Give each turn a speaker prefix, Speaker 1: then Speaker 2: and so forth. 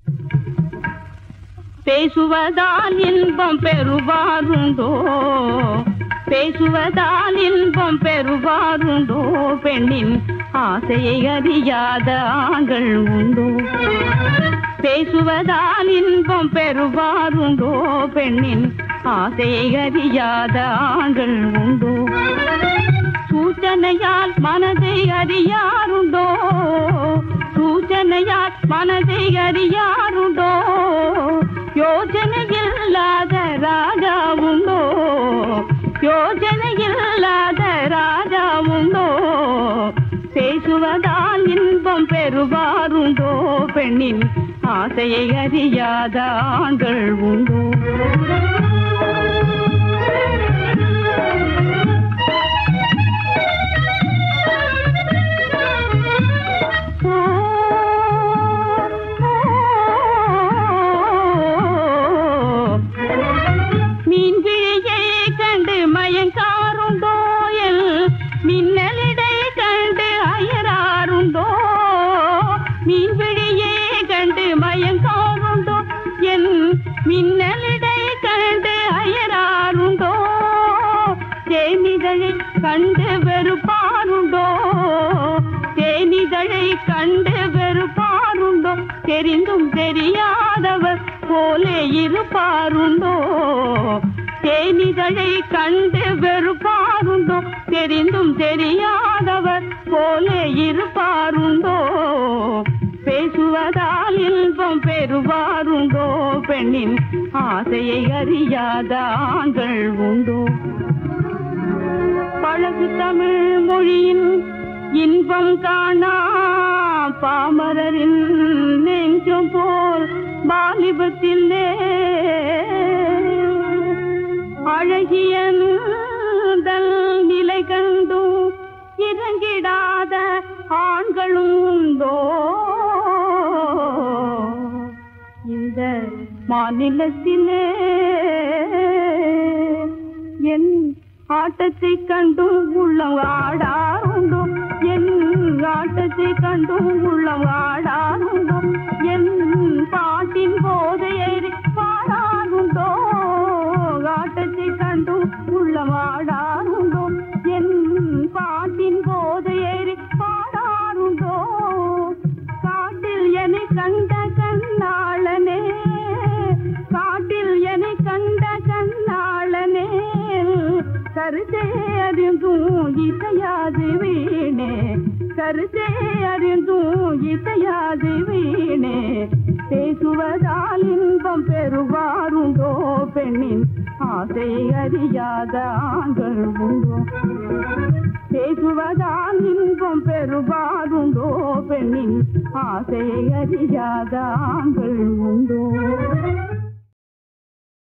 Speaker 1: பேசுவதால் இன்பம் பெறுவாருண்டோ பேசுவதால் இன்பம் பெறுவாருண்டோ பெண்ணின் ஆசையை அறியாத ஆண்கள் உண்டோ பேசுவதால் இன்பம் பெறுவாருண்டோ பெண்ணின் ஆசையை அறியாத ஆண்கள் உண்டோ சூச்சனையால் மனதை அறியாருண்டோ சூச்சனையால் மனதை அறியாருண்டோ யோஜனை இல்லாத ராஜா உண்டோ யோஜனை இல்லாத ராஜா உண்டோ பேசுவதால் இன்பம் பெறுவாருண்டோ பெண்ணின் ஆசையை அறியாத ஆண்கள் உண்டோ மீன் விழியை கண்டு மயங்காருண்டோ எல் மின்னலிடை கண்டு அயராருண்டோ மீன் விழியை கண்டு மயங்காருண்டோ என் மின்னலிடை கண்டு அயராருண்டோ தேனிதழை கண்டு வெறுப்பாருண்டோ தேனிதழை கண்டு வெறுப்பாருண்டோ தெரிந்தும் தெரியாதவர் போலே இருப்பாருண்டோ தேனிதழை கண்டு வெறுப்பாருண்டோ தெரிந்தும் தெரியாதவர் போலே இருப்பாருண்டோ பேசுவதால் இன்பம் பெறுவாருண்டோ பெண்ணின் ஆசையை அறியாத ஆண்கள் உண்டோ பழகு தமிழ் மொழியின் இன்பம் காணா பாமரரின் நெஞ்சம் போல் வாலிபத்திலே அழகிய தல் நிலை கண்டு இறங்கிடாத ஆண்களும் உண்டோ இந்த மாநிலத்திலே என் ஆட்டத்தை கண்டும் உள்ளம் ஆடாருண்டோ என் ஆட்டத்தை கண்டும் உள்ளம் ஆடாருண்டோ என் பாட்டின் போதையை பாடாருண்டோ ஆட்டத்தை கண்டும் உள்ளம் ஆடாருண்டோ என் பாட்டின் போதையை பாடாருண்டோ காட்டில் என்னை கண்ட கண்ணாளனே காட்டில் என்னை கண்ட கண்ணாளனே கருத்தே அறிந்தும் இசையாது வீணே கருத்தே அறிந்தும் இசையாது வீணே பேசுவதால் இன்பம் பெறுவாருண்டோ பெண்ணின் ஆசை அறியாத ஆண்கள் உண்டோ பேசுவதால் இன்பம் பெறுவாருண்டோ பெண்ணின் ஆசை அறியாத ஆண்கள் உண்டோ